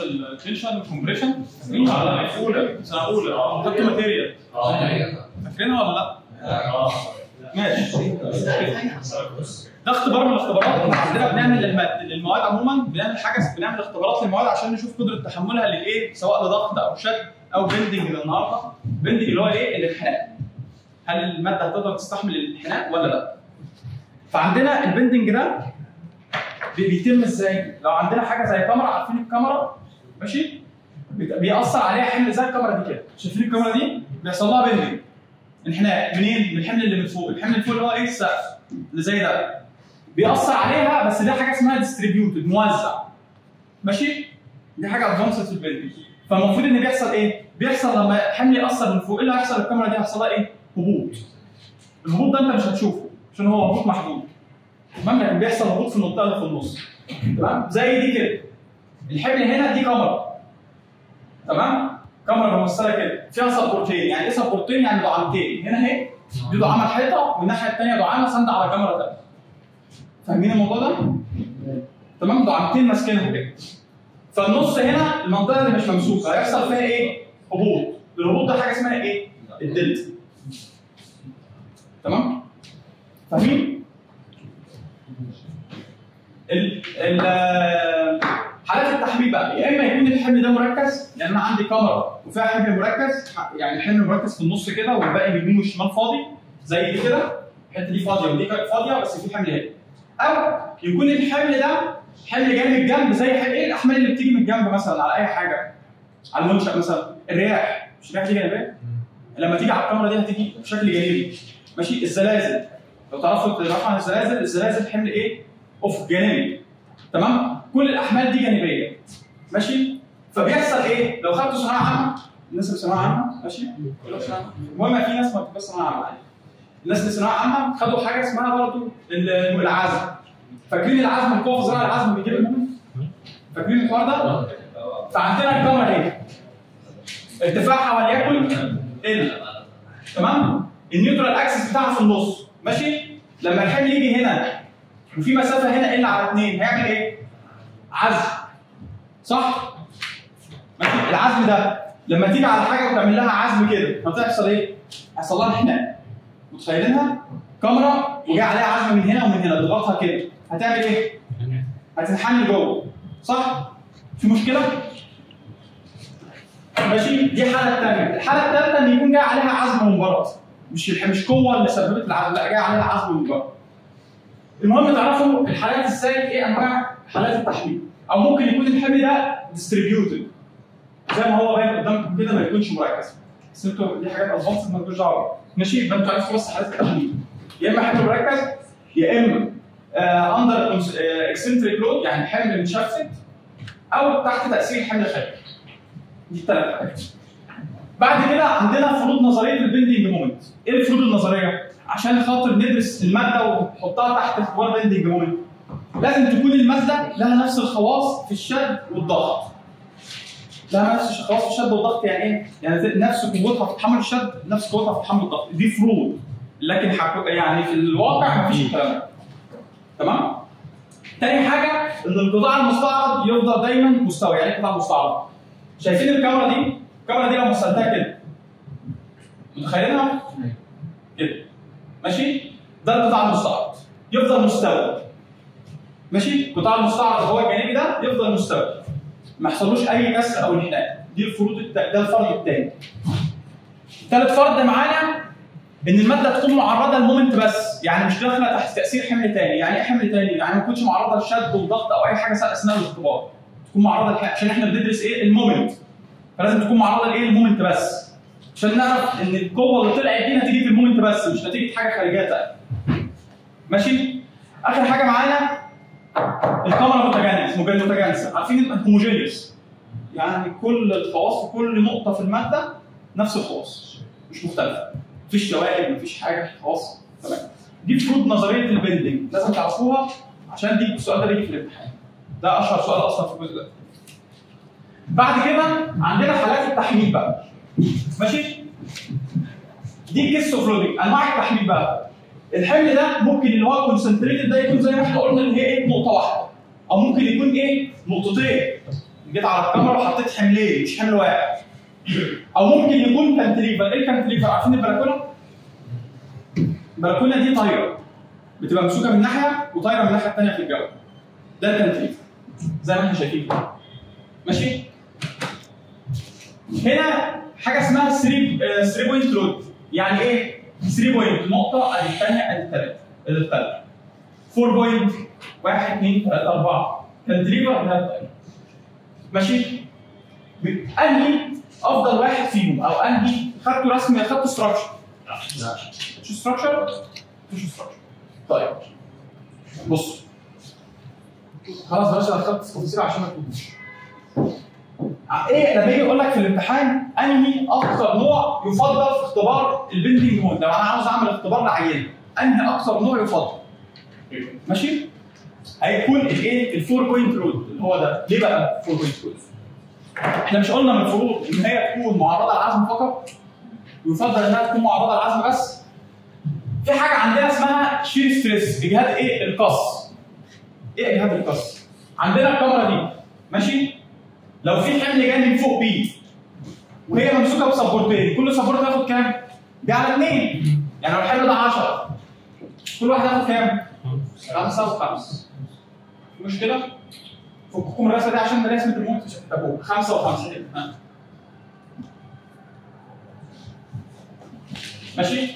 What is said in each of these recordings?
خدت التنشن والكمبريشن على اولى سنه اولى خدت ماتيريال فاكرينها ولا لا؟ ماشي ده اختبار من الاختبارات احنا عندنا بنعمل للم- للمواد عموما بنعمل حاجه بنعمل اختبارات للمواد عشان نشوف قدره تحملها للايه سواء لضغط او شد او بندنج النهارده بندنج اللي هو ايه الانحناء هل الماده هتقدر تستحمل الانحناء ولا لا؟ فعندنا البندنج ده بي- بيتم ازاي؟ لو عندنا حاجه زي كاميرا عارفين الكاميرا ماشي؟ بت- بيأثر عليها حمل زي الكاميرا دي كده شايفين الكاميرا دي؟ بيحصل لها بندنج انحناء منين؟ من الحمل اللي من فوق، الحمل اللي فوق اللي هو ايه؟ السقف اللي زي ده بيأثر عليها بس دي حاجه اسمها ديستريبيوتد موزع ماشي؟ دي حاجه ادفانسد في البندنج فالمفروض ان بيحصل ايه؟ بيحصل لما الحمل يأثر من فوق ايه اللي هيحصل للكاميرا دي؟ هيحصل لها ايه؟ هبوط الهبوط ده انت مش هتشوفه عشان هو هبوط محدود تمام لكن بيحصل هبوط في المنطقه اللي في النص تمام زي دي كده الحمل هنا دي كاميرا تمام كاميرا ممثله كده فيها سبورتين يعني ايه سبورتين يعني دعامتين هنا اهي دي دعامه الحيطه والناحيه الثانيه دعامه ساندة على كاميرا ثانيه فاهمين الموضوع ده؟ تمام دعامتين ماسكينهم كده فالنص هنا المنطقه اللي مش ممسوكه هيحصل فيها ايه؟ هبوط الهبوط ده حاجه اسمها ايه؟ الدلتا تمام؟ فاهمين؟ ال ال حالات التحميل بقى يا اما يكون الحمل ده مركز يعني انا عندي كاميرا وفيها حمل مركز يعني الحمل مركز في النص كده والباقي اليمين والشمال فاضي زي دي كده الحته دي فاضيه ودي فاضيه بس في حمل هنا او يكون الحمل ده حمل جاي من الجنب زي حمل ايه الاحمال اللي بتيجي من الجنب مثلا على اي حاجه على المنشا مثلا الرياح مش الرياح دي جانبيه لما تيجي على الكاميرا دي هتيجي بشكل جانبي ماشي الزلازل لو تعرفوا تعرفوا عن الزلازل الزلازل حمل ايه؟ اوف جانبي تمام؟ كل الاحمال دي جانبيه ماشي؟ فبيحصل ايه؟ لو خدتوا ثانويه عامه الناس اللي في ثانويه عامه ماشي؟ كلهم ثانوية عامة. المهم في ناس ما بتبقاش ثانويه عامه عادي. الناس اللي في ثانويه عامه خدوا حاجه اسمها برضه ال- العزم فاكرين العزم القوه في زراعه العزم بيجيب المهم؟ فاكرين الحوار ده؟ فعندنا الكاميرا اهي ارتفاعها وليكن ال تمام؟ النيوترال اكسس بتاعها في النص ماشي؟ لما الحمل يجي هنا وفي مسافه هنا ال على 2 هيعمل ايه؟ عزم صح؟ ماشي العزم ده لما تيجي على حاجه وتعمل لها عزم كده هتحصل ايه؟ هيحصل لها انحناء متخيلينها؟ كاميرا وجاي عليها عزم من هنا ومن هنا تضغطها كده هتعمل ايه؟ هتنحني لجوه صح؟ في مشكله؟ ماشي دي الحاله الثانيه، الحاله الثالثه ان يكون جاي عليها عزم من بره مش الح- مش قوه اللي سببت العزم لا جاي عليها عزم من بره. المهم تعرفوا الحالات ازاي ايه انواع حالات التحميل او ممكن يكون الحمل ده ديستريبيوتد زي ما هو باين قدامكم كده ما يكونش مركز بس انتوا دي حاجات ادفانسد مالكوش دعوه بيها. ماشي يبقى انتوا عرفتوا بس حالات التحميل يا اما حمل مركز يا اما اندر اكسنتريك لود يعني حمل متشفت او تحت تاثير حمل خارجي دي الثلاث حاجات بعد كده عندنا فروض نظريه البندنج مومنت ايه الفروض النظريه عشان خاطر ندرس الماده ونحطها تحت اختبار بندنج مومنت لازم تكون الماده لها نفس الخواص في الشد والضغط لها نفس الخواص في الشد والضغط يعني ايه؟ يعني نفس قوتها في تحمل الشد نفس قوتها في تحمل الضغط دي فروض لكن حق... يعني في الواقع مفيش الكلام ده تمام؟ تاني حاجه ان القطاع المستعرض يفضل دايما مستوي يعني ايه قطاع مستعرض؟ شايفين الكاميرا دي؟ الكاميرا دي لو مثلتها كده متخيلينها؟ كده ماشي؟ ده القطاع المستعرض يفضل مستوي ماشي؟ القطاع المستعرض هو الجانبي ده يفضل مستوي ما يحصلوش اي كسر او انحناء دي الفروض الت... ده الفرض الثاني ثالث فرض معانا ان الماده تكون معرضه للمومنت بس يعني مش داخله تحت تاثير حمل ثاني يعني ايه حمل ثاني يعني ما تكونش معرضه للشد والضغط او اي حاجه اثناء الاختبار تكون معرضه لح... عشان احنا بندرس ايه المومنت فلازم تكون معرضه لايه المومنت بس عشان نعرف ان القوه اللي طلعت دي نتيجه المومنت بس مش نتيجه حاجه خارجيه تانية ماشي اخر حاجه معانا الكاميرا متجانس مجال متجانسه عارفين الهوموجينيوس يعني كل الخواص وكل نقطه في الماده نفس الخواص مش مختلفه مفيش شوائب مفيش حاجه خواص تمام دي فروض نظريه البندنج لازم تعرفوها عشان دي السؤال ده بيجي في الامتحان ده اشهر سؤال اصلا في الجزء ده بعد كده عندنا حالات التحميل بقى ماشي دي الكيس اوف لودنج انواع التحميل بقى الحمل ده ممكن اللي هو كونسنتريتد ده يكون زي ما احنا قلنا اللي هي ايه نقطه واحده او ممكن يكون ايه نقطتين جيت على الكاميرا وحطيت حملين مش حمل واحد او ممكن يكون كانتليفر ايه الكانتليفر عارفين البلكونه؟ البلكونه دي طايره بتبقى ممسوكه من ناحيه وطايره من الناحيه الثانيه في الجو ده الكانتليفر زي ما احنا شايفين كده ماشي هنا حاجه اسمها 3 3 بوينت لود يعني ايه 3 بوينت نقطه ادي الثانيه ادي الثالثه ادي الثالثه 4 بوينت 1 2 3 4 كانتليفر ده ماشي انهي افضل واحد فيهم او انهي خدتوا رسم خدتوا ستراكشر مش ستراكشر مش ستراكشر طيب بص خلاص بلاش انا خدت تفاصيل عشان ما تقولوش ايه لما يجي يقول لك في الامتحان انهي اكثر نوع يفضل في اختبار البندنج مود لو انا عاوز اعمل اختبار لعينه انهي اكثر نوع يفضل ماشي هيكون الايه الفور بوينت رود اللي هو ده ليه بقى فور بوينت رود احنا مش قلنا من الفروض ان هي تكون معرضه للعزم فقط يفضل انها تكون معرضه للعزم بس في حاجه عندنا اسمها شير ستريس اجهاد ايه القص ايه اجهاد القص عندنا الكاميرا دي ماشي لو في حمل جاي من فوق بي وهي ممسوكه بسبورتين كل سبورت هياخد كام؟ دي على اثنين يعني لو الحمل ده 10 كل واحد هياخد كام؟ خمسه وخمسه في مشكله؟ فككم من الرسمه دي عشان ده رسمه الموت مش هتحتاجوها خمسه وخمسه ها. ماشي؟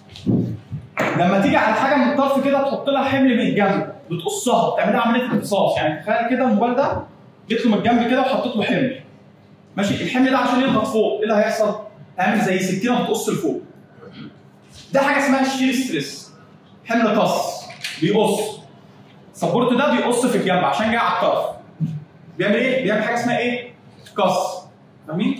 لما تيجي على حاجه من الطرف كده تحط لها حمل من الجنب بتقصها تعملها عمليه اقتصاص يعني تخيل كده الموبايل ده جيت له من الجنب كده وحطيت له حمل ماشي الحمل ده عشان يضغط فوق ايه اللي هيحصل؟ هيعمل زي سكينه بتقص لفوق ده حاجه اسمها الشير ستريس حمل قص بيقص السبورت ده بيقص في الجنب عشان جاي على الطرف بيعمل ايه؟ بيعمل حاجه اسمها ايه؟ قص فاهمين؟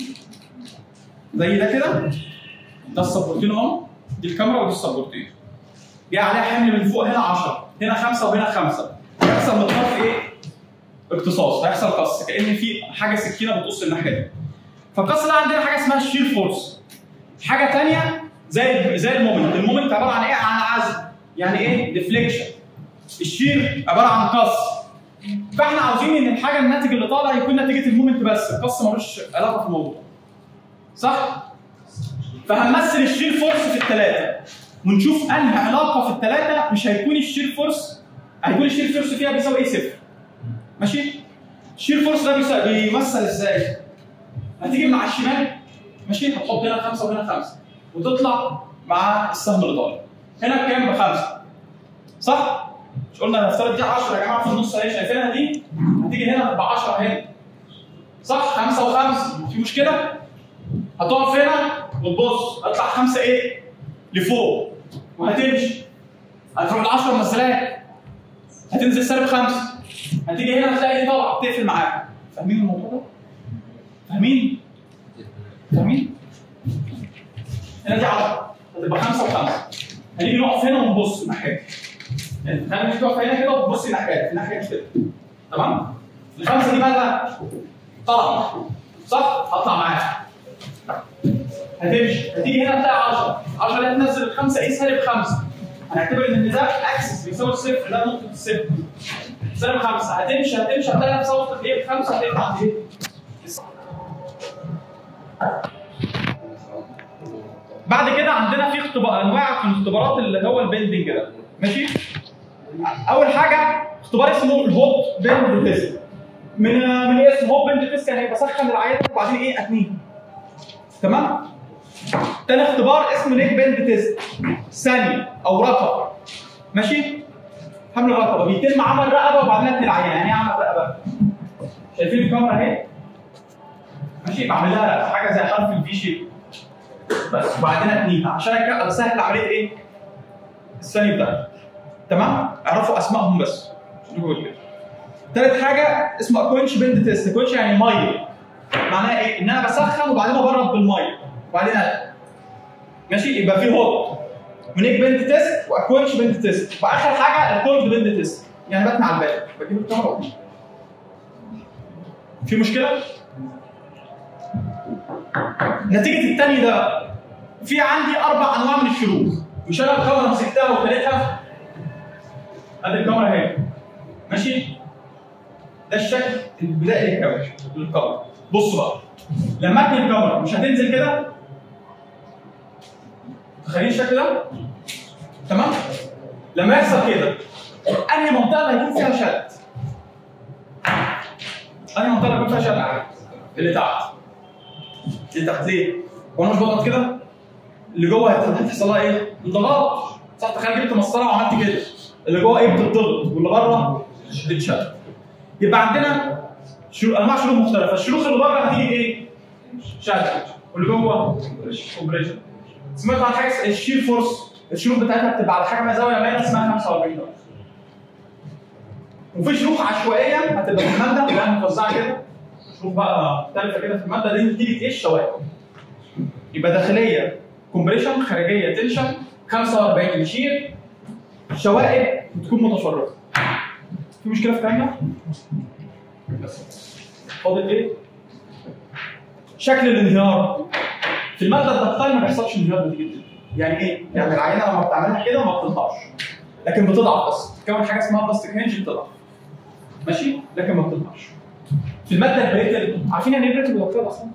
زي ده كده ده السبورتين اهو دي الكاميرا ودي السبورتين جاي عليها حمل من فوق هنا 10 هنا 5 وهنا 5 هيحصل من الطرف ايه؟ اقتصاص هيحصل قص كان في حاجه سكينه بتقص الناحيه دي فالقص ده عندنا حاجه اسمها الشير فورس حاجه ثانيه زي زي المومنت المومنت عباره عن ايه؟ عن عزم يعني ايه؟ ديفليكشن الشير عباره عن قص فاحنا عاوزين ان الحاجه الناتج اللي طالع يكون نتيجه المومنت بس القص ملوش علاقه في الموضوع صح؟ فهنمثل الشير فورس في الثلاثه ونشوف انهي علاقه في الثلاثه مش هيكون الشير فورس هيكون الشير فورس فيها بيساوي ايه صفر ماشي؟ الشير فورس ده بيسا- بيمثل ازاي؟ هتيجي مع الشمال ماشي هتحط هنا خمسه وهنا خمسه وتطلع مع السهم اللي طالع هنا بكام؟ بخمسه صح؟ مش قلنا هنفترض دي 10 يا جماعه في النص اهي شايفينها دي هتيجي هنا تبقى 10 هنا صح؟ خمسه وخمسه في مشكله؟ هتقف هنا وتبص هتطلع خمسه ايه؟ لفوق وهتمشي هتروح ال 10 منزلات هتنزل سالب خمسه هتيجي هنا هتلاقي دي طالعه بتقفل معاك فاهمين الموضوع ده؟ فاهمين؟ فاهمين؟ هنا دي 10 هتبقى خمسه وخمسه هنيجي نقف هنا ونبص الناحيه يعني تخيل انك تقف هنا كده وتبص الناحيه دي الناحيه دي كده تمام؟ الخمسه دي بقى طلع صح؟ هطلع معاك هتمشي هتيجي هنا تلاقي 10 10 دي هتنزل الخمسه ايه سالب خمسه هنعتبر ان ده اكسس بيساوي الصفر ده نقطه الصفر سالب خمسه هتمشي هتمشي هتلاقي نفسها وصلت ايه خمسه هتقطع عند ايه؟ بعد كده عندنا في اختبار انواع في الاختبارات اللي هو البيلدنج ده ماشي اول حاجه اختبار اسمه الهوت بيلد تيست من من ايه اسمه هوت بيلد تيست يعني بسخن العينه وبعدين ايه اتنيه تمام تاني اختبار اسمه نيك بيلد تيست ثانيه او رقبه ماشي حمل الرقبه بيتم عمل رقبه وبعدين اتني العينه يعني ايه عمل رقبه شايفين الكاميرا اهي ماشي بعمل لها حاجه زي حرف الفي شيب بس وبعدين اتنيها عشان أك- اسهل عمليه ايه؟ الثاني بتاعتي تمام؟ اعرفوا اسمائهم بس عشان هو كده تالت حاجه اسمه كوينش بند تيست كوينش يعني ميه معناها ايه؟ ان انا بسخن وبعدين ابرد بالميه وبعدين أقلب. ماشي يبقى في هوت ونيك بند تيست واكوينش بند تيست واخر حاجه الكولد بند تيست يعني بتني على الباب بجيب الكاميرا وأقوم. في مشكله؟ نتيجه التاني ده في عندي اربع انواع من الشروخ مش انا الكاميرا مسكتها وخليتها ادي الكاميرا اهي ماشي ده الشكل البدائي للكاميرا للكاميرا بصوا بقى لما اتني الكاميرا مش هتنزل كده تخيل الشكل ده تمام لما يحصل كده انهي منطقه اللي هيكون فيها شد انهي منطقه اللي هيكون فيها شد اللي تحت اللي تحت ليه وانا مش بضغط كده اللي جوه هت- هتحصل لها ايه انضغاط صح تخيل جبت مسطره وعملت كده اللي جوه ايه بتتضغط واللي بره بتتشد يبقى عندنا شروط انواع شروط مختلفه الشروط اللي بره هتيجي ايه شد واللي جوه كومبريشن سمعت عن حاجه اسمها الشير فورس الشروط بتاعتها بتبقى على حاجه ما زاويه معينه اسمها 45 درجه وفي شروط عشوائيه هتبقى في الماده اللي هي متوزعه كده شروط بقى مختلفه كده في الماده دي بتيجي ايه الشوائب يبقى داخليه كومبريشن خارجيه تنشن 45 يشير شوائب بتكون متفرقه في مشكله في الكلام ده؟ فاضل ايه؟ شكل الانهيار في الماده الدكتايل ما بيحصلش انهيار نتيجه كده. يعني ايه؟ يعني العينه لما بتعملها كده ما بتطلعش لكن بتضعف بس تكون حاجه اسمها بلاستيك هنج بتضعف ماشي؟ لكن ما بتطلعش في الماده البريتل عارفين يعني ايه بريتل دكتور اصلا؟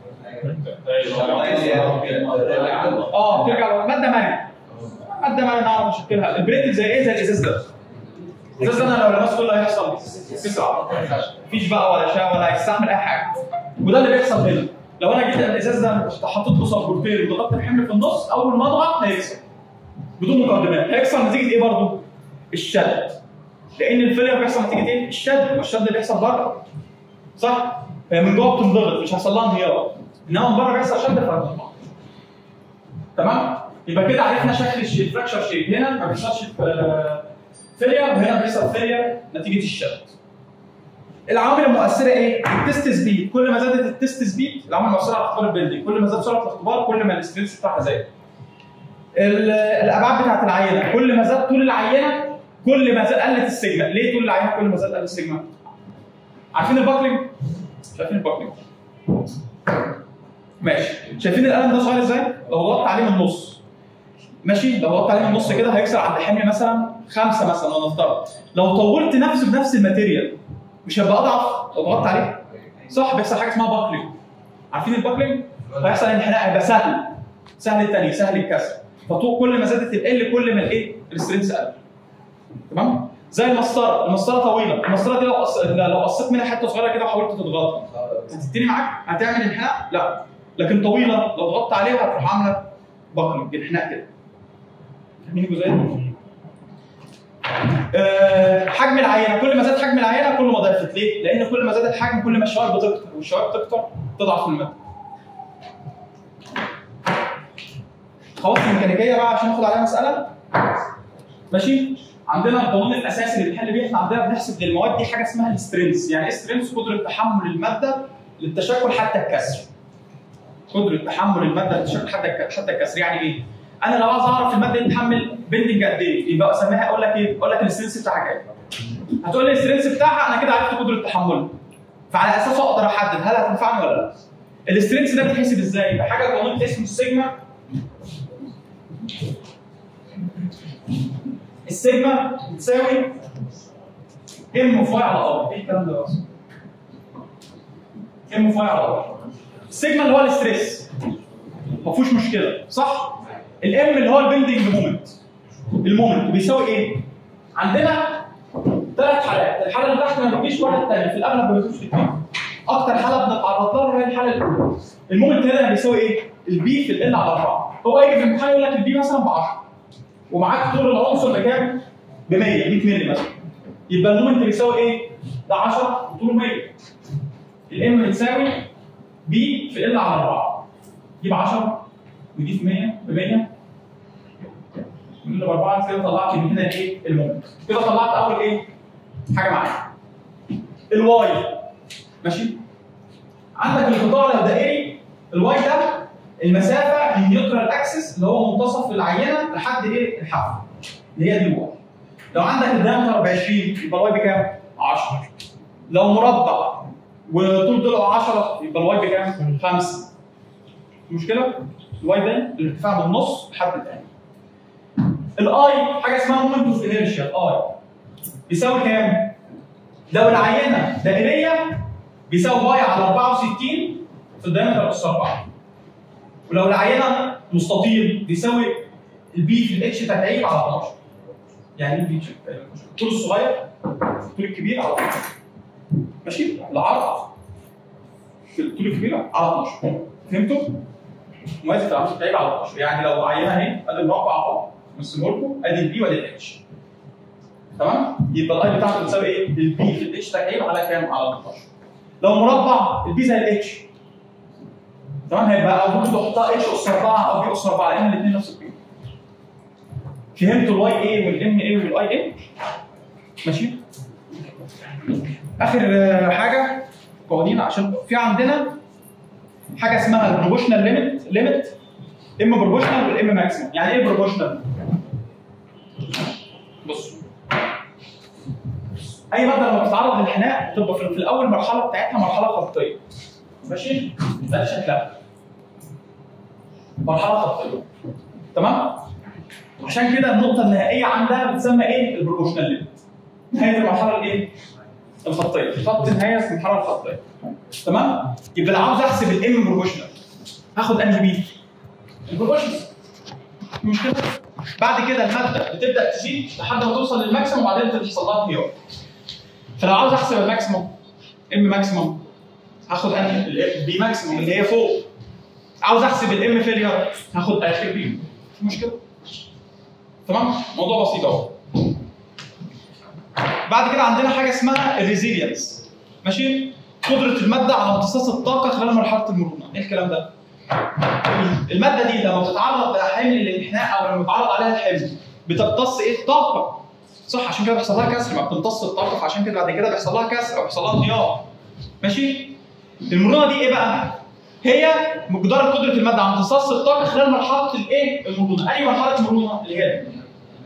اه بترجع ماده مرنه ماده مرنه نعرف نشكلها البريتل زي ايه؟ زي الازاز ده الازاز ده انا لو لمسته كله هيحصل تسعه مفيش بقى ولا شاي ولا هيستحمل اي حاجه وده اللي بيحصل هنا لو انا جيت الازاز ده حطيت له سبورتين وضغطت الحمل في النص اول ما اضغط هيكسر بدون مقدمات هيكسر نتيجه ايه برضه؟ الشد لان الفيلر بيحصل نتيجه ايه؟ الشد والشد اللي بيحصل بره صح؟ فهي من جوه بتنضغط مش هيحصل لها انهيار انما من بره بيحصل شد فهتطلع تمام؟ يبقى كده عرفنا شكل الش- الفراكشر شيب هنا ما بيحصلش فيلير وهنا بيحصل فيلير نتيجه الشد العوامل المؤثره ايه؟ التست سبيد كل ما زادت التست سبيد العوامل المؤثره على اختبار البيلدينج كل ما زاد سرعه الاختبار كل ما الاستريس بتاعها زاد ال- الابعاد بتاعت العينه كل ما زاد طول العينه كل ما زاد قلت السيجما ليه طول العينه كل ما زاد قل السيجما عارفين الباكلينج شايفين الباكلينج ماشي شايفين القلم ده صغير ازاي لو ضغطت عليه من النص ماشي لو ضغطت عليه من النص كده هيكسر عند الحمل مثلا خمسه مثلا ونفترض لو طولت نفسه بنفس الماتيريال مش هيبقى اضعف لو ضغطت عليه صح بيحصل حاجه اسمها باكلينج عارفين الباكلينج هيحصل انحناء هيبقى سهل سهل التاني سهل الكسر فطول كل ما زادت ال كل ما الايه السترينث قل تمام زي المسطره المسطره طويله المسطره دي لو قص... لو قصيت منها حته صغيره كده وحاولت تضغطها هتبتدي معاك هتعمل انحناء لا لكن طويله لو ضغطت عليها هتروح عامله باكلينج انحناء كده فاهمين الجزئيه دي؟ آه، حجم العينه كل ما زاد حجم العينه كل ما ضعفت ليه؟ لان كل ما زاد الحجم كل ما الشوائب بتكتر والشوائب بتكتر تضعف في الماده. خواص الميكانيكيه بقى عشان ناخد عليها مساله ماشي؟ عندنا القانون الاساسي اللي بنحل بيه احنا عندنا بنحسب للمواد دي حاجه اسمها السترينث، يعني ايه سترينث؟ قدره تحمل الماده للتشكل حتى الكسر. قدره تحمل الماده للتشكل حتى الك- حتى الكسر يعني ايه؟ انا لو عايز اعرف الماده دي تحمل بندنج قد ايه يبقى اسميها اقول لك ايه؟ اقول لك السترينث بتاعها كام؟ هتقول لي السترينث بتاعها انا كده عرفت قدره تحملها. فعلى اساسه اقدر احدد هل هتنفعني ولا لا. السترينث ده بيتحسب ازاي؟ بحاجه قانون اسمه السيجما السيجما بتساوي ام في واي على ار ايه الكلام ده اصلا؟ ام في واي على ار السيجما اللي هو الاستريس ما فيهوش مشكله صح؟ الام اللي هو البندنج مومنت المومنت بيساوي ايه؟ عندنا ثلاث حالات الحاله اللي تحت ما بتجيش ولا الثانيه في الاغلب ما بتجيش الاثنين اكتر حاله بنتعرض لها هي الحاله الاولى المومنت هنا بيساوي ايه؟ البي في ال على 4 هو يجي في الامتحان يقول لك البي مثلا ب 10 ومعاك طول العنصر بكام؟ ب 100 100 مللي مثلا يبقى المومنت بيساوي ايه؟ ده 10 وطوله 100 الام بتساوي بي في ال على 4 جيب 10 ودي في 100 ب 100 من ب 4 كده طلعت من هنا ايه؟ المومنت كده طلعت اول ايه؟ حاجه معايا الواي ماشي؟ عندك القطاع لو دائري الواي ده المسافه من نيوترال اكسس اللي هو منتصف العينه لحد ايه؟ الحافه اللي هي دي الواي لو عندك الدايمتر ب 20 يبقى الواي بكام؟ 10 لو مربع وطول ضلعه 10 يبقى الواي بكام؟ 5 المشكله الواي ده الارتفاع من النص لحد الثاني الاي حاجه اسمها مومنت اوف انيرشيا الاي بيساوي كام؟ لو العينه دائريه بيساوي باي على 64 في الدايمتر اس 4 ولو العينه مستطيل بيساوي البي في الاتش تكعيب على 12 يعني ايه البي الطول الصغير الطول الكبير على 12 ماشي العرض في الطول الكبير على 12 فهمتوا؟ موازي في العمود تكعيب على 12 يعني لو عينه اهي ادي المربع اهو نرسمه لكم ادي البي وادي الاتش تمام؟ يبقى الاي بتاعته بتساوي ايه؟ البي في الاتش تكعيب على كام؟ على 12 لو مربع البي زي الاتش تمام هيبقى او ممكن تحطها اتش اس 4 او بي اس 4 لان الاثنين نفس القيمه فهمتوا الواي اي والام اي والاي اي ماشي اخر آه، حاجه قوانين عشان في عندنا حاجه اسمها البروبوشنال ليميت ليميت ام بروبوشنال والام ماكسيمم يعني ايه بروبوشنال بصوا اي ماده لما بتتعرض للحناء بتبقى في في الاول مرحله بتاعتها مرحله خطيه ماشي ده شكلها مرحله خطيه تمام عشان كده النقطه النهائيه عندها بتسمى ايه البروبوشنال ليميت نهايه المرحله الايه الخطيه خط النهايه في المرحله الخطيه تمام يبقى لو عاوز احسب الام بروبوشنال هاخد انهي بي البروبوشنال مشكله بعد كده الماده بتبدا تزيد لحد ما توصل للماكسيموم وبعدين تحصل لها انهيار فلو عاوز احسب الماكسيموم ام ماكسيموم هاخد انهي البي ماكسيموم اللي هي فوق عاوز احسب الام فيلير هاخد اخر بي مش مشكله تمام موضوع بسيط اهو بعد كده عندنا حاجه اسمها الريزيلينس ماشي قدره الماده على امتصاص الطاقه خلال مرحله المرونه ايه الكلام ده الماده دي لما بتتعرض لحمل الانحناء او لما بيتعرض عليها الحمل بتمتص ايه طاقه صح عشان كده بيحصل لها كسر ما بتمتص الطاقه فعشان كده بعد كده بيحصل لها كسر او بيحصل لها انهيار ماشي المرونه دي ايه بقى هي مقدار قدره الماده على امتصاص الطاقه خلال مرحله الايه المرونه اي مرحله مرونه اللي هي دي.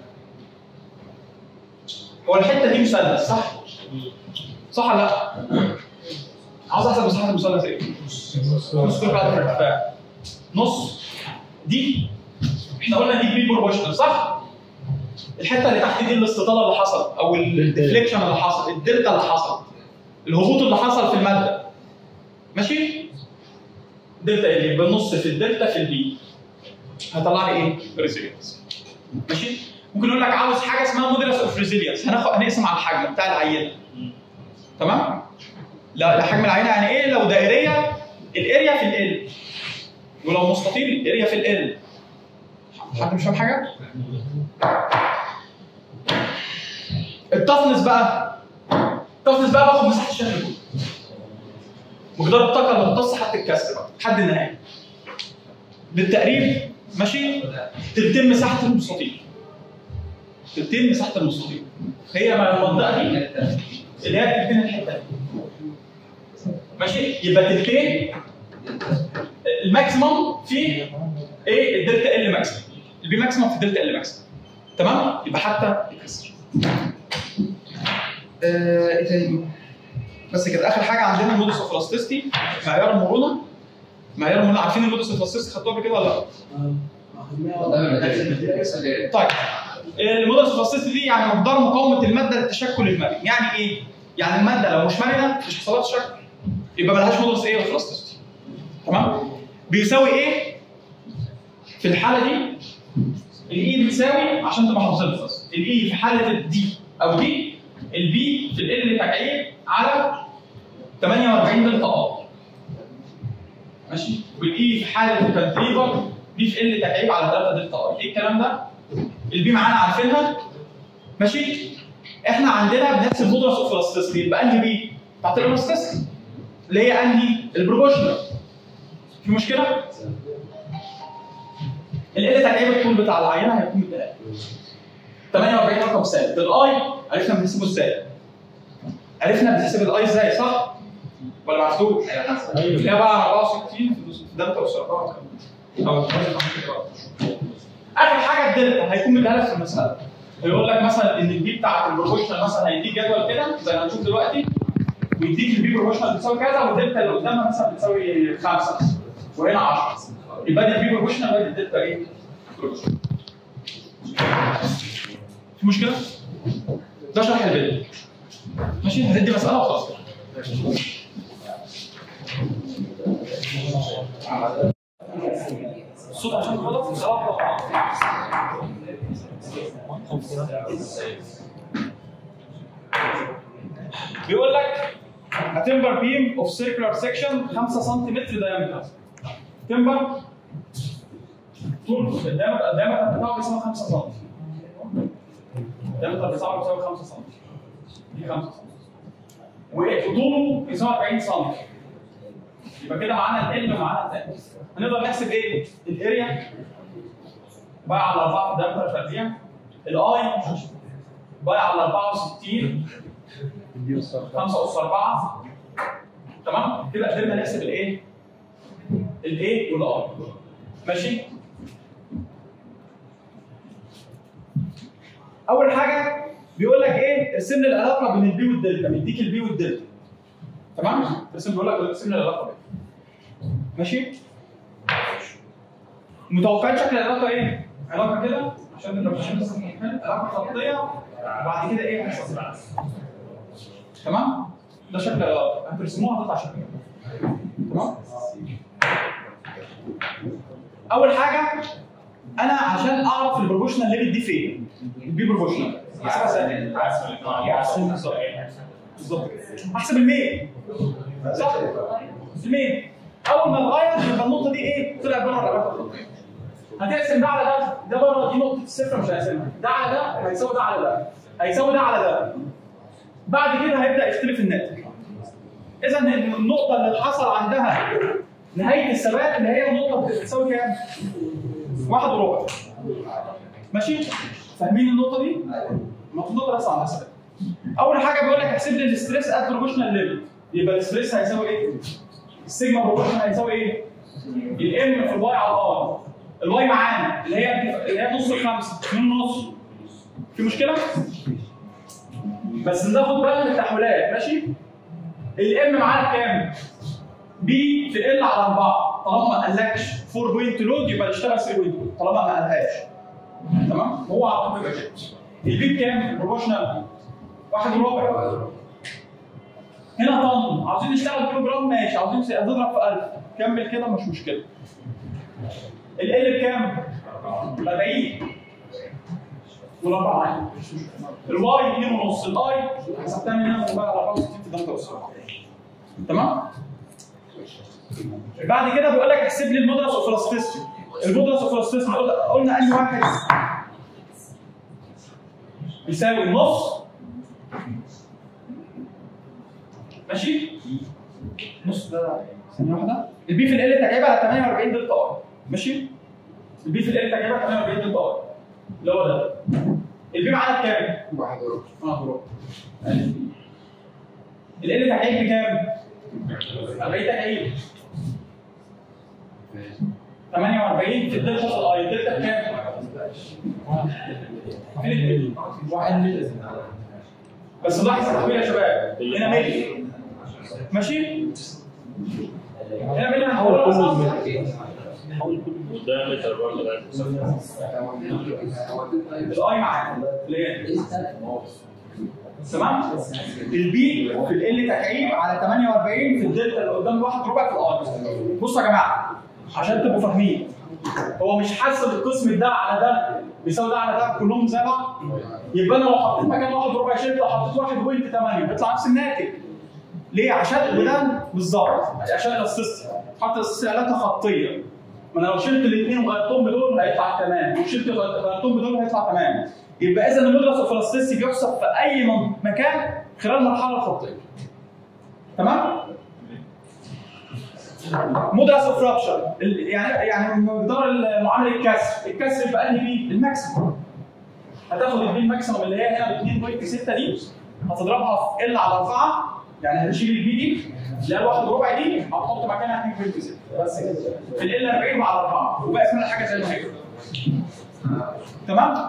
هو الحته دي مثلث صح صح ولا لا عاوز احسب مساحه المثلث ايه نص كل بعد الارتفاع نص دي احنا قلنا دي بي بروبوشنال صح الحته اللي تحت دي الاستطاله اللي حصل او الديفليكشن اللي حصل الدلتا اللي حصل الهبوط اللي حصل في الماده ماشي دلتا ايه بالنص في الدلتا في البي هطلع لي ايه ريزيلينس ماشي ممكن اقول لك عاوز حاجه اسمها موديلس اوف ريزيلينس هناخد هنقسم على الحجم بتاع العينه تمام لا لا حجم العينه يعني ايه لو دائريه الاريا في ال ولو مستطيل الاريا في ال حد مش فاهم حاجه التفنس بقى التفنس بقى باخد مساحه الشكل كله مقدار الطاقه اللي بتمتص حد الكسر بقى حد النهائي بالتقريب ماشي تلتين مساحه المستطيل تلتين مساحه المستطيل هي مع المنطقه دي اللي هي تلتين الحته دي ماشي يبقى تلتين الماكسيموم في ايه الدلتا ال ماكسيموم البي ماكسيموم في الدلتا ال ماكسيموم تمام يبقى حتى الكسر آه، ايه تاني بس كده اخر حاجه عندنا المودوس اوف الاستيستي معيار المرونه معيار المرونه عارفين المودوس اوف الاستيستي خدتوه قبل كده ولا لا؟ طيب المودوس اوف الاستيستي دي يعني مقدار مقاومه الماده للتشكل المرن يعني ايه؟ يعني الماده لو مش مرنه مش هيحصل لها تشكل يبقى ملهاش مودوس ايه اوف الاستيستي تمام؟ بيساوي ايه؟ في الحاله دي الاي بتساوي عشان تبقى حافظينها بس الاي في حاله الدي او دي البي في ال تكعيب على 48 دلتا ار ماشي والاي في حاله الكانتريفر بي في ال تكعيب على 3 دلتا ار ايه الكلام ده؟ البي معانا عارفينها ماشي احنا عندنا بنحسب مودولس اوف الاستيستي يبقى انهي بي؟ بتاعت الاستيستي اللي هي انهي؟ البروبوشنال في مشكله؟ ال تكعيب الطول بتاع العينه هيكون بالتلاته 48 رقم ثابت الاي عرفنا بنحسبه ازاي؟ عرفنا بنحسب الاي ازاي صح؟ ولا ما عرفتوش؟ اللي هي بقى 64 في دلتا اس 4 او اخر حاجه الدلتا هيكون مديها لك في المساله هيقول لك مثلا ان البي بتاعت البروبوشنال مثلا هيديك جدول كده زي ما هنشوف دلوقتي ويديك البي بروبوشنال بتساوي كذا والدلتا اللي قدامها مثلا بتساوي 5 وهنا 10 يبقى دي البي بروبوشنال وادي الدلتا ايه؟ بروبوشنال في مشكله؟ ده شرح الفيديو ماشي هندي مساله وخلاص الصوت عشان غلط بيقول لك a timber beam of circular section 5 سم diameter timber طول الدايمتر الدايمتر بتاعه بيساوي 5 سم الدايمتر بتاعه بيساوي 5 سم دي 5 سم وطوله يساوي 40 سم يبقى كده معانا ال ومعانا التاني هنقدر نحسب ايه؟ الاريا باي على 4 في الدايمتر تربيع الاي باي على 64 5 اس 4 تمام؟ كده قدرنا نحسب الايه؟ الايه والاي ماشي؟ اول حاجه بيقول لك ايه ارسم لي العلاقه بين البي والدلتا مديك البي والدلتا تمام ارسم بيقول لك ارسم لي العلاقه بين ماشي متوقعين شكل العلاقه ايه علاقه كده عشان لو مش علاقه خطيه وبعد كده ايه هيحصل تمام ده شكل العلاقه هترسموها هتطلع شكل تمام اول حاجه انا عشان اعرف البروبوشنال ليميت دي فين البي بروبوشنال بالظبط بالظبط احسب المين صح المين اول ما اتغير يبقى النقطه دي ايه طلع بره العلاقه الخطيه هتقسم ده على ده ده بره دي نقطه الصفر مش هقسمها ده على ده هيساوي ده على ده هيساوي ده على ده بعد كده هيبدا يختلف الناتج اذا النقطه اللي حصل عندها نهايه الثبات اللي هي النقطه بتساوي كام؟ واحد وربع ماشي؟ فاهمين النقطه دي؟ المفروض النقطه بس عندها ثبات اول حاجه بيقول لك احسب لي الاستريس ات بروبوشنال ليميت يبقى الاستريس هيساوي ايه؟ السيجما بروبوشنال هيساوي ايه؟ الام في الواي على الار الواي معانا اللي هي اللي هي نص الخمسه 2 ونص في مشكله؟ بس ناخد بالنا من التحويلات ماشي؟ الام معانا بكام؟ بي في ال على 4 طالما ما قالكش 4 بوينت لود يبقى نشتغل 3 بوينت لود طالما ما قالهاش تمام؟ هو على طول يبقى كده البي بكام؟ بروبوشنال واحد وربع هنا طن عاوزين نشتغل كيلو جرام ماشي عاوزين تضرب في 1000 كمل كده مش مشكله ال ال بكام؟ 40 والاربعه عادي الواي 2 ونص الاي حسبتها من هنا بقى على 64 في الدرجه والسبعه تمام؟ بعد كده بيقول لك احسب لي المودرس اوف الاستيستي المودرس اوف الاستيستي قلنا انهي واحد يساوي النص ماشي نص ده ثانيه واحده البي في ال انت جايبها على 48 دلتا ار ماشي البي في ال انت جايبها على 48 دلتا ار اللي هو ده البي معانا بكام؟ واحد وربع اه برافو ال ال تكعيب بكام؟ 40 تكعيب 48 في الدلتا في الاي الدلتا بكام؟ فين الدلتا؟ واحد بس لاحظ التحويل يا شباب هنا ملي ماشي؟ هنا ملي هنحول كله ده متر برضه ده الاي معانا اللي هي تمام؟ البي في ال تكعيب على 48 في الدلتا اللي قدام الواحد ربع في الاي بصوا يا جماعه عشان تبقوا فاهمين هو مش حاسب القسم ده على ده بيساوي ده على ده كلهم زي بعض يبقى انا لو حطيت مكان واحد ربع شلت لو حطيت 1.8 بيطلع نفس الناتج ليه؟ عشان وده بالظبط عشان الاستيستي حط الاستيستي علاقه خطيه ما انا لو شلت الاثنين وغيرتهم بدول هيطلع تمام وشلت غيرتهم بدول هيطلع تمام يبقى اذا المدرس اوف الاستيستي بيحسب في اي من- مكان خلال المرحله الخطيه تمام؟ مدرس اوف رابشر يعني يعني مقدار معامله الكسر الكسر يبقى انهي بي الماكسيموم هتاخد البي الماكسيموم اللي هي هنا ب 2.6 دي هتضربها في ال على 4 يعني هتشيل البي دي اللي هي الواحد وربع دي هتحط مكانها 2.6 بس كده في ال 40 على 4 وباقي كل حاجه زي ما هي تمام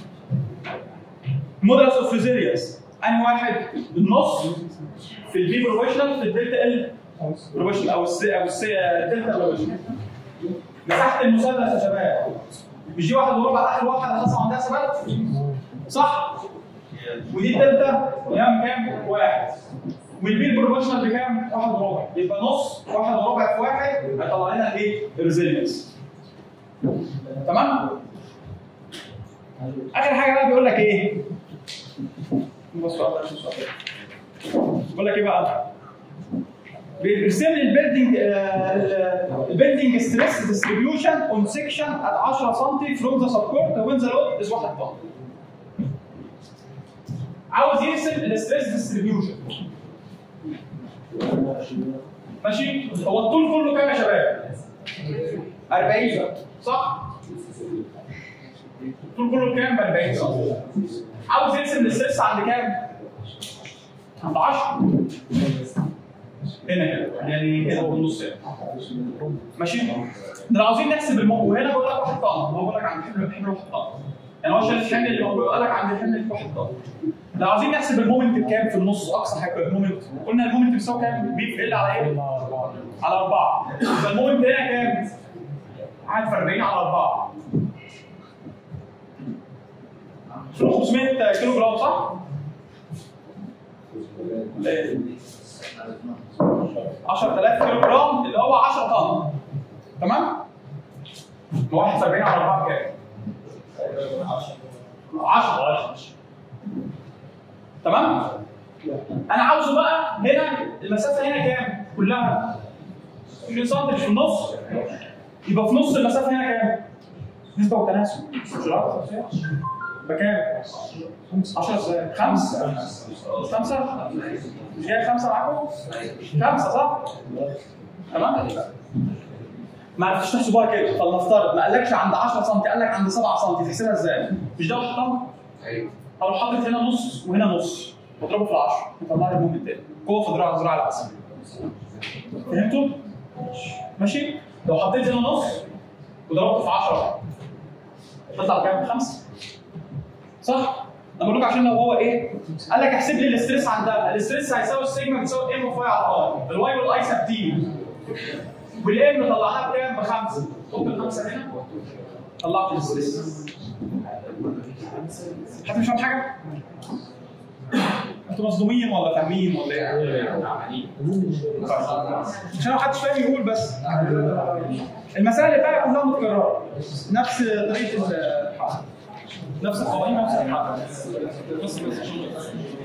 مودرس اوف ريزيلينس انهي واحد بالنص في البي بروفيشنال في الدلتا ال بروفيشنال او السي او السي دلتا بروفيشنال مساحه المثلث يا شباب مش دي واحد وربع اخر واحد حصل عندها ثبات صح ودي الدلتا يا كام؟ واحد والبي بروبورشنال بكام؟ واحد وربع يبقى نص واحد وربع في واحد هيطلع لنا ايه؟ الريزيلينس تمام؟ اخر حاجه بقى بيقول لك ايه؟ بص بقى بيقول لك ايه بقى؟ بيرسم لي البيلدنج البيلدنج ستريس ديستريبيوشن اون سكشن ات 10 سم فروم ذا سبورت وين ذا لود از 1 طن عاوز يرسم الستريس ديستريبيوشن ماشي هو الطول كله كام يا شباب 40 صح الطول كله كام ب 40 عاوز يرسم الستريس عند كام عند 10 هنا كده يعني هنا في النص هنا ماشي ده لو عاوزين نحسب الموضوع وهنا بقول لك 1 طن هو بقول لك عند حمل حمل 1 طن يعني هو شايل الحمل اللي موجود قال لك عند الحمل 1 طن لو عاوزين نحسب المومنت بكام في النص اقصى حاجه المومنت قلنا المومنت بيساوي كام؟ بي في ال على ايه؟ على 4 يبقى المومنت هنا كام؟ قاعد في 40 على 4 500 كيلو جرام صح؟ لا. 10000 كيلو جرام اللي هو 10 طن تمام؟ واحد 70 على 4 كام؟ 10 تمام؟ انا عاوزه بقى هنا المسافه هنا كام؟ كلها 20 سم في النص يبقى في نص المسافه هنا كام؟ نسبه وتناسب مش العلاقه يبقى كام؟ 10 ازاي؟ 5 5 مش جاي 5 معاكم؟ 5 صح؟ تمام؟ ما عرفتش تحسبوها كده فلنفترض ما قالكش عند 10 سم قال لك عند 7 سم تحسبها ازاي؟ مش ده طن؟ ايوه او حاطط هنا نص وهنا نص واضربه في 10 يطلع لي المومنت التاني جوه في ذراع ذراع العسل فهمتوا؟ ماشي؟ لو حطيت هنا نص وضربته في 10 تطلع كام؟ 5 صح؟ انا بقول لك عشان لو هو ايه؟ قال لك احسب لي الاستريس عندها، الاستريس هيساوي السيجما بتساوي ام اوف واي على اي، الواي والاي ثابتين والام طلعناها بكام؟ بخمسه، حط الخمسه هنا طلعت الاستريس حد مش فاهم حاجه؟ انتوا مصدومين ولا فاهمين ولا ايه؟ عشان لو محدش فاهم يقول بس المسائل اللي بقى كلها متكرره نفس طريقه الحل نفس القوانين نفس الحل بس بس